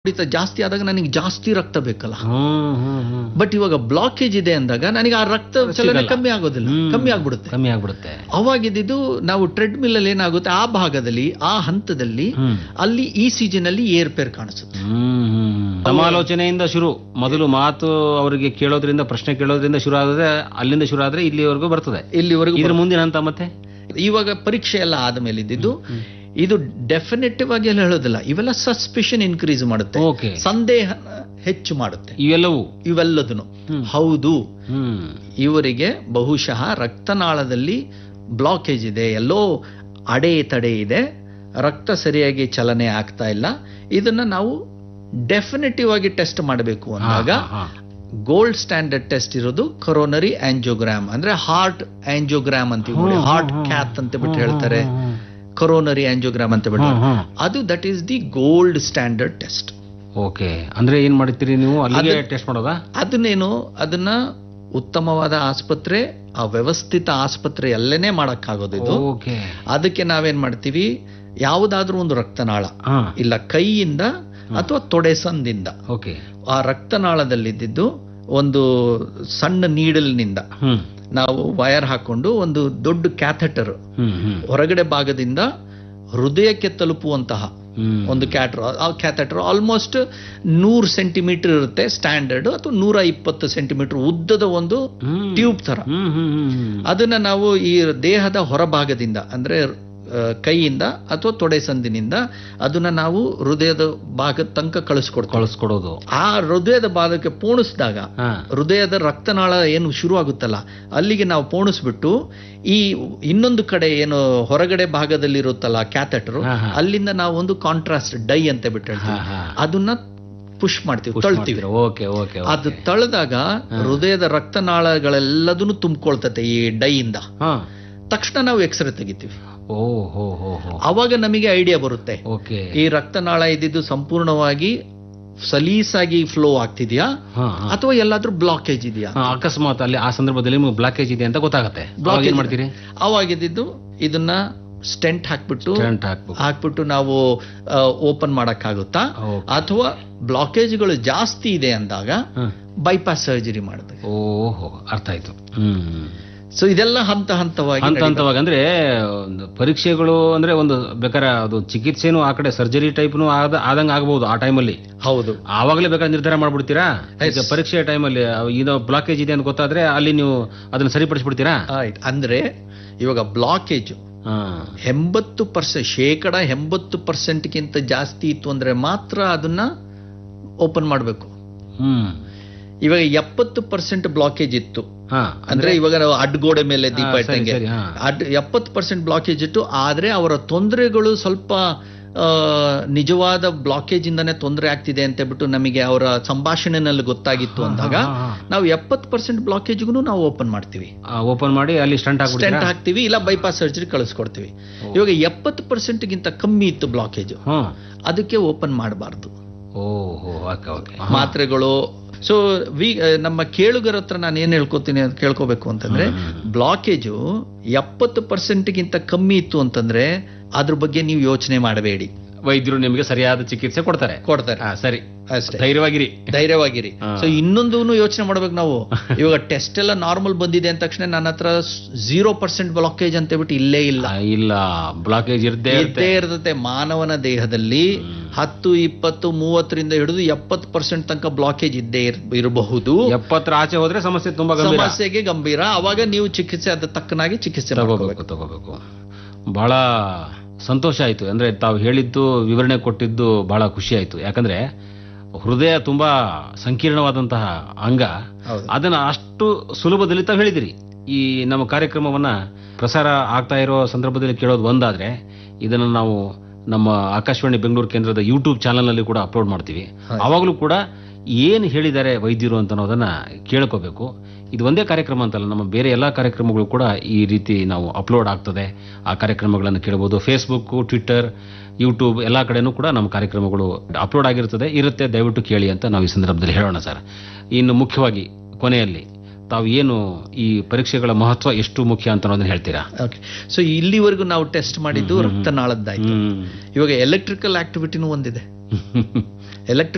ಹೊಡಿತ ಜಾಸ್ತಿ ಆದಾಗ ನನಗೆ ಜಾಸ್ತಿ ರಕ್ತ ಬೇಕಲ್ಲ ಹ್ಮ್ ಹ್ಮ್ ಹ್ಮ್ ಬಟ್ ಇವಾಗ ಬ್ಲಾಕೇಜ್ ಇದೆ ಅಂದಾಗ ನನಗೆ ಆ ರಕ್ತ ಚಲನೆ ಸಿಗಲ್ಲ. ಕಮ್ಮಿ ಆಗೋದಿಲ್ಲ ಹ್ಮ್. ಕಮ್ಮಿ ಆಗ್ಬಿಡುತ್ತೆ ಕಮ್ಮಿ ಆಗ್ಬಿಡುತ್ತೆ ಅವಾಗಿದ್ದು ನಾವು ಟ್ರೆಡ್ಮಿಲ್ ಅಲ್ಲಿ ಏನಾಗುತ್ತೆ ಆ ಭಾಗದಲ್ಲಿ ಆ ಹಂತದಲ್ಲಿ ಹ್ಮ್ ಅಲ್ಲಿ ಈ ಸೀಸನ್ ಅಲ್ಲಿ ಏರ್ಪೇರ್ ಕಾಣಿಸುತ್ತೆ ಹ್ಮ್ ಹ್ಮ್. ಸಮಾಲೋಚನೆಯಿಂದ ಶುರು ಮೊದಲು ಮಾತು ಅವರಿಗೆ ಕೇಳೋದ್ರಿಂದ ಪ್ರಶ್ನೆ ಕೇಳೋದ್ರಿಂದ ಶುರು ಆದ್ರೆ ಅಲ್ಲಿಂದ ಶುರು ಆದ್ರೆ ಇಲ್ಲಿವರೆಗೂ ಬರ್ತದೆ ಇಲ್ಲಿವರೆಗೂ ಇದ್ರ ಮುಂದಿನ ಹಂತ ಮತ್ತೆ ಇವಾಗ ಪರೀಕ್ಷೆ ಎಲ್ಲ ಆದ್ಮೇಲೆ ಇದ್ದಿದ್ದು ಇದು ಡೆಫಿನೆಟಿವ್ ಆಗಿ ಎಲ್ಲ ಹೇಳೋದಿಲ್ಲ ಇವೆಲ್ಲ ಸಸ್ಪಿಷನ್ ಇನ್ಕ್ರೀಸ್ ಮಾಡುತ್ತೆ ಓಕೆ ಸಂದೇಹ ಹೆಚ್ಚು ಮಾಡುತ್ತೆ ಇವೆಲ್ಲವೂ ಇವೆಲ್ಲದನ್ನು ಹ್ಮ್. ಹೌದು ಹ್ಮ್ ಇವರಿಗೆ ಬಹುಶಃ ರಕ್ತನಾಳದಲ್ಲಿ ಬ್ಲಾಕೇಜ್ ಇದೆ ಎಲ್ಲೋ ಅಡೆ ತಡೆ ಇದೆ ರಕ್ತ ಸರಿಯಾಗಿ ಚಲನೆ ಆಗ್ತಾ ಇಲ್ಲ ಇದನ್ನ ನಾವು ಡೆಫಿನೆಟಿವ್ ಆಗಿ ಟೆಸ್ಟ್ ಮಾಡಬೇಕು ಅಂದಾಗ ಹಾ, ಹಾ. ಗೋಲ್ಡ್ ಸ್ಟ್ಯಾಂಡರ್ಡ್ ಟೆಸ್ಟ್ ಇರೋದು ಕೊರೋನರಿ ಆಂಜಿಯೋಗ್ರಾಮ್ ಅಂದ್ರೆ ಹಾರ್ಟ್ ಆಂಜಿಯೋಗ್ರಾಮ್ ಅಂತ ಹ್ಮ್, ಹಾರ್ಟ್ ಹ್ಮ್, ಕ್ಯಾತ್ ಅಂತ ಬಿಟ್ಟು ಹ್ಮ್, ಹೇಳ್ತಾರೆ ಹ್ಮ್, ಕೊರೋನರಿ ಆಂಜಿಯೋಗ್ರಾಮ್ ಅಂತ ಬಿಟ್ಟು ಹ್ಮ್, ಹ್ಮ್. ಅದು that is the gold standard test okay ಅಂದ್ರೆ ಏನ್ ಮಾಡ್ತೀರಿ ನೀವು ಅಲ್ಲಿಗೆ ಟೆಸ್ಟ್ ಮಾಡೋದಾ ಅದನ್ನೇನು ಅದನ್ನ ಉತ್ತಮವಾದ ಆಸ್ಪತ್ರೆ ಆ ವ್ಯವಸ್ಥಿತ ಆಸ್ಪತ್ರೆಯಲ್ಲೇನೆ ಮಾಡಕ್ಕಾಗೋದು ಇದು ಓಕೆ ಅದಕ್ಕೆ ನಾವೇನ್ ಮಾಡ್ತೀವಿ ಯಾವುದಾದ್ರೂ ಒಂದು ರಕ್ತನಾಳ ಹಾ ಇಲ್ಲ ಕೈಯಿಂದ ಅಥವಾ ತೊಡೆ ಸಂದಿಂದ ಓಕೆ ಆ ರಕ್ತನಾಳದಲ್ಲಿದ್ದು ಒಂದು ಸಣ್ಣ ನೀಡಲ್ನಿಂದ ಹ್ಮ್ ನಾವು ವಯರ್ ಹಾಕೊಂಡು ಒಂದು ದೊಡ್ಡ ಕ್ಯಾಥೆಟರ್ ಹ್ಮ್ ಹ್ಮ್ ಹೊರಗಡೆ ಭಾಗದಿಂದ ಹೃದಯಕ್ಕೆ ತಲುಪುವಂತಹ ಹ್ಮ್ ಒಂದು ಕ್ಯಾಟ್ರ್ ಆ ಕ್ಯಾಥೆಟರ್ ಆಲ್ಮೋಸ್ಟ್ ನೂರು ಸೆಂಟಿಮೀಟರ್ ಇರುತ್ತೆ ಸ್ಟ್ಯಾಂಡರ್ಡ್ ಅಥವಾ ನೂರ ಇಪ್ಪತ್ತು ಸೆಂಟಿಮೀಟರ್ ಉದ್ದದ ಒಂದು ಹ್ಮ್. ಟ್ಯೂಬ್ ತರ ಹ್ಮ್ ಹ್ಮ್ ಹ್ಮ್ ಹ್ಮ್. ಅದನ್ನ ನಾವು ಈ ದೇಹದ ಹೊರಭಾಗದಿಂದ ಅಂದ್ರೆ ಆ, ಕೈಯಿಂದ ಅಥವಾ ತೊಡೆ ಸಂದಿನಿಂದ ಅದನ್ನ ನಾವು ಹೃದಯದ ಭಾಗದ ತನಕ ಕಳಿಸ್ಕೊಡ್ತೀವಿ ಕಳಿಸ್ಕೊಡೋದು ಆ ಹೃದಯದ ಭಾಗಕ್ಕೆ ಪೋಣಿಸಿದಾಗ ಹಾ ಹೃದಯದ ರಕ್ತನಾಳ ಏನು ಶುರು ಆಗುತ್ತಲ್ಲ ಅಲ್ಲಿಗೆ ನಾವು ಪೋಣಿಸ್ಬಿಟ್ಟು ಈ ಇನ್ನೊಂದು ಕಡೆ ಏನು ಹೊರಗಡೆ ಭಾಗದಲ್ಲಿ ಇರುತ್ತಲ್ಲ ಕ್ಯಾಥೆಟರ್ ಹಾ, ಹಾ. ಅಲ್ಲಿಂದ ನಾವು ಒಂದು ಕಾಂಟ್ರಾಸ್ಟ್ ಡೈ ಅಂತ ಬಿಟ್ಟು ಹಾ ಹೇಳ್ತೀವಿ ಹಾ ಅದನ್ನ ಪುಷ್ ಮಾಡ್ತೀವಿ ತಳ್ತೀವಿ ಓಕೆ ಓಕೆ ಅದು ತಳೆದಾಗ ಹೃದಯದ ರಕ್ತನಾಳಗಳೆಲ್ಲದನ್ನು ತುಂಬಿಕೊಳ್ತತೆ ಈ ಡೈಯಿಂದ ಹಾ ತಕ್ಷಣ ನಾವು ಎಕ್ಸ್ರೇ ತೆಗಿತೀವಿ ಓ ಹೋ ಹೋ ಹೋ ಅವಾಗ ನಮಗೆ ಐಡಿಯಾ ಬರುತ್ತೆ ಓಕೆ ಈ ರಕ್ತನಾಳ ಇದ್ದಿದ್ದು ಸಂಪೂರ್ಣವಾಗಿ ಸಲೀಸಾಗಿ ಫ್ಲೋ ಆಗ್ತಿದ್ಯಾ ಹಾ ಹಾ ಅಥವಾ ಎಲ್ಲಾದ್ರೂ ಬ್ಲಾಕೇಜ್ ಇದೆಯಾ ಹಾ, ಅಕಸ್ಮಾತ್ ಅಲ್ಲಿ ಆ ಸಂದರ್ಭದಲ್ಲಿ ನಿಮ್ಗೆ ಬ್ಲಾಕೇಜ್ ಇದೆ ಅಂತ ಗೊತ್ತಾಗತ್ತೆ ಅವಾಗ ಏನ್ ಮಾಡ್ತೀರಿ ಅವಾಗಿದ್ದು ಇದನ್ನ ಸ್ಟೆಂಟ್ ಹಾಕ್ಬಿಟ್ಟು ಕರೆಂಟ್ ಹಾಕ್ಬೇಕು ಹಾಕ್ಬಿಟ್ಟು ನಾವು ಓಪನ್ ಮಾಡಕ್ಕಾಗುತ್ತಾ ಓಕೆ. ಅಥವಾ ಬ್ಲಾಕೇಜ್ಗಳು ಜಾಸ್ತಿ ಇದೆ ಅಂದಾಗ ಹಾ. ಬೈಪಾಸ್ ಸರ್ಜರಿ ಮಾಡುತ್ತೆ ಓಹೋ ಅರ್ಥ ಆಯ್ತು ಹ್ಮ್ ಸೊ ಇದೆಲ್ಲ ಹಂತ ಹಂತವಾಗಿ ಹಂತ ಹಂತವಾಗಿ ಅಂದ್ರೆ ಒಂದು ಪರೀಕ್ಷೆಗಳು ಅಂದ್ರೆ ಒಂದು ಬೇಕಾದ್ರೆ ಅದು ಚಿಕಿತ್ಸೆನೂ ಆ ಕಡೆ ಸರ್ಜರಿ ಟೈಪ್ನು ಆದ ಆದಂಗ ಆಗಬಹುದು ಆ ಟೈಮಲ್ಲಿ ಹೌದು ಆವಾಗಲೇ ಬೇಕಾದ್ರೆ ನಿರ್ಧಾರ ಮಾಡ್ಬಿಡ್ತೀರಾ ಈಗ ಪರೀಕ್ಷೆ ಟೈಮಲ್ಲಿ ಇದು ಬ್ಲಾಕೇಜ್ ಇದೆ ಅಂತ ಗೊತ್ತಾದ್ರೆ ಅಲ್ಲಿ ನೀವು ಅದನ್ನ ಸರಿಪಡಿಸ್ಬಿಡ್ತೀರಾ ಆಯ್ತು ಅಂದ್ರೆ ಇವಾಗ ಬ್ಲಾಕೇಜ್ ಹಾ ಎಂಬತ್ತು ಪರ್ಸೆಂಟ್ ಶೇಕಡ ಎಂಬತ್ತು ಪರ್ಸೆಂಟ್ಗಿಂತ ಜಾಸ್ತಿ ಇತ್ತು ಅಂದ್ರೆ ಮಾತ್ರ ಅದನ್ನ ಓಪನ್ ಮಾಡಬೇಕು ಹ್ಮ್ ಇವಾಗ ಎಪ್ಪತ್ತು ಪರ್ಸೆಂಟ್ ಬ್ಲಾಕೇಜ್ ಇತ್ತು ಹಾ ಅಂದ್ರೆ ಇವಾಗ ನಾವು ಅಡ್ಗೋಡೆ ಮೇಲೆ ದೀಪ ಹಾ, ಸರಿ, ಇಟ್ಟಂಗೆ ಸರಿ, ಹಾ. ಅಡ್ ಎಪ್ಪತ್ತು ಪರ್ಸೆಂಟ್ ಬ್ಲಾಕೇಜ್ ಇಟ್ಟು ಆದ್ರೆ ಅವರ ತೊಂದರೆಗಳು ಸ್ವಲ್ಪ ಆ, ನಿಜವಾದ ಬ್ಲಾಕೇಜ್ ಇಂದಾನೆ ತೊಂದರೆ ಆಗ್ತಿದೆ ಅಂತ ಬಿಟ್ಟು ನಮಗೆ ಅವರ ಸಂಭಾಷಣೆನಲ್ಲಿ ಗೊತ್ತಾಗಿತ್ತು ಅಂದಾಗ ಹಾ, ಹಾ. ನಾವು ಎಪ್ಪತ್ತು ಪರ್ಸೆಂಟ್ ಬ್ಲಾಕೇಜ್ಗೂ ನಾವು ಓಪನ್ ಮಾಡ್ತೀವಿ ಓಪನ್ ಮಾಡಿ ಅಲ್ಲಿ ಸ್ಟಂಟ್ ಹಾಕ್ಬಿಡ್ತೀರಾ ಸ್ಟೆಂಟ್ ಹಾಕ್ತಿವಿ ಇಲ್ಲ ಬೈಪಾಸ್ ಸರ್ಜರಿ ಕಳಿಸ್ಕೊಡ್ತೀವಿ ಇವಾಗ ಎಪ್ಪತ್ತು ಪರ್ಸೆಂಟ್ ಗಿಂತ ಕಮ್ಮಿ ಇತ್ತು ಬ್ಲಾಕೇಜ್ ಹ್ಮ್ ಅದಕ್ಕೆ ಓಪನ್ ಮಾಡಬಾರ್ದು ಓಹೋ ಓಕೆ ಓಕೆ ಮಾತ್ರೆಗಳು ಸೊ ವಿ ನಮ್ಮ ಕೇಳುಗರ ಹತ್ರ ನಾನು ಏನ್ ಹೇಳ್ಕೊತೀನಿ ಅಂತ ಕೇಳ್ಕೋಬೇಕು ಅಂತಂದ್ರೆ ಬ್ಲಾಕೇಜು ಎಪ್ಪತ್ತು ಪರ್ಸೆಂಟ್ಗಿಂತ ಕಮ್ಮಿ ಇತ್ತು ಅಂತಂದ್ರೆ ಅದ್ರ ಬಗ್ಗೆ ನೀವು ಯೋಚನೆ ಮಾಡಬೇಡಿ ವೈದ್ಯರು ನಿಮಗೆ ಸರಿಯಾದ ಚಿಕಿತ್ಸೆ ಕೊಡ್ತಾರೆ ಕೊಡ್ತಾರೆ ಹಾ ಸರಿ ಅಷ್ಟೇ ಧೈರ್ಯವಾಗಿರಿ ಧೈರ್ಯವಾಗಿರಿ ಹಾ. ಸೊ ಇನ್ನೊಂದು ಯೋಚನೆ ಮಾಡ್ಬೇಕು ನಾವು ಇವಾಗ ಟೆಸ್ಟ್ ಎಲ್ಲ ನಾರ್ಮಲ್ ಬಂದಿದೆ ಅಂದ ತಕ್ಷಣ ನನ್ನ ಹತ್ರ ಝೀರೋ ಪರ್ಸೆಂಟ್ ಬ್ಲಾಕೇಜ್ ಅಂತ ಹೇಳ್ಬಿಟ್ಟು ಇಲ್ಲೇ ಇಲ್ಲ ಆ, ಇಲ್ಲ ಬ್ಲಾಕೇಜ್ ಇರ್ದೇ ಇದ್ದೇ ಇರ್ತದೆ ಮಾನವನ ದೇಹದಲ್ಲಿ ಹತ್ತು ಇಪ್ಪತ್ತು ಮೂವತ್ತರಿಂದ ಹಿಡಿದು ಎಪ್ಪತ್ತು ಪರ್ಸೆಂಟ್ ತನಕ ಬ್ಲಾಕೇಜ್ ಇದ್ದೇ ಇರ್- ಇರಬಹುದು ಎಪ್ಪತ್ತರ ಆಚೆ ಹೋದ್ರೆ ಸಮಸ್ಯೆ ತುಂಬಾ ಗಂಭೀರ ಸಮಸ್ಯೆಗೆ ಗಂಭೀರ ಅವಾಗ ನೀವು ಚಿಕಿತ್ಸೆ ಅದ ತಕ್ಕನಾಗಿ ಚಿಕಿತ್ಸೆ ಮಾಡ್ಕೋಬೇಕು ತಗೋಬೇಕು ತಗೋಬೇಕು ಬಹಳ ಸಂತೋಷ ಆಯ್ತು ಅಂದ್ರೆ ತಾವು ಹೇಳಿದ್ದು ವಿವರಣೆ ಕೊಟ್ಟಿದ್ದು ಬಹಳ ಖುಷಿ ಆಯ್ತು ಯಾಕಂದ್ರೆ ಹೃದಯ ತುಂಬಾ ಸಂಕೀರ್ಣವಾದಂತಹ ಅಂಗ ಹೌದು. ಅದನ್ನ ಅಷ್ಟು ಸುಲಭದಲ್ಲಿ ತಾವು ಹೇಳಿದಿರಿ ಈ ನಮ್ಮ ಕಾರ್ಯಕ್ರಮವನ್ನ ಪ್ರಸಾರ ಆಗ್ತಾ ಇರೋ ಸಂದರ್ಭದಲ್ಲಿ ಕೇಳೋದು ಒಂದಾದ್ರೆ ಇದನ್ನು ನಾವು ನಮ್ಮ ಆಕಾಶವಾಣಿ ಬೆಂಗಳೂರು ಕೇಂದ್ರದ ಯೂಟ್ಯೂಬ್ ಚಾನಲ್ನಲ್ಲಿ ಕೂಡ ಅಪ್ಲೋಡ್ ಮಾಡ್ತೀವಿ ಆವಾಗಲೂ ಕೂಡ ಏನು ಹೇಳಿದ್ದಾರೆ ವೈದ್ಯರು ಅಂತ ಅನ್ನೋದನ್ನ ಕೇಳ್ಕೋಬೇಕು ಇದು ಒಂದೇ ಕಾರ್ಯಕ್ರಮ ಅಂತಲ್ಲ ನಮ್ಮ ಬೇರೆ ಎಲ್ಲ ಕಾರ್ಯಕ್ರಮಗಳು ಕೂಡ ಈ ರೀತಿ ನಾವು ಅಪ್ಲೋಡ್ ಆಗ್ತದೆ ಆ ಕಾರ್ಯಕ್ರಮಗಳನ್ನು ಕೇಳಬಹುದು ಫೇಸ್ಬುಕ್ ಟ್ವಿಟ್ಟರ್ ಯೂಟ್ಯೂಬ್ ಎಲ್ಲ ಕಡೆನೂ ಕೂಡ ನಮ್ಮ ಕಾರ್ಯಕ್ರಮಗಳು ಅಪ್ಲೋಡ್ ಆಗಿರ್ತದೆ ಇರುತ್ತೆ ದಯವಿಟ್ಟು ಕೇಳಿ ಅಂತ ನಾವು ಈ ಸಂದರ್ಭದಲ್ಲಿ ಹೇಳೋಣ ಸರ್ ಇನ್ನು ಮುಖ್ಯವಾಗಿ ಕೊನೆಯಲ್ಲಿ ತಾವು ಏನು ಈ ಪರೀಕ್ಷೆಗಳ ಮಹತ್ವ ಎಷ್ಟು ಮುಖ್ಯ ಅಂತ ಅನ್ನೋದನ್ನ ಹೇಳ್ತೀರಾ ಓಕೆ ಸೊ ಇಲ್ಲಿವರೆಗೂ ನಾವು ಟೆಸ್ಟ್ ಮಾಡಿದ್ದು ರಕ್ತನಾಳದ್ದಾಯ್ತು ಹ್ಮ್ ಇವಾಗ ಎಲೆಕ್ಟ್ರಿಕಲ್ ಆಕ್ಟಿವಿಟಿನೂ ಒಂದಿದೆ ಎಲೆಕ್ಟ್ರಿಕ್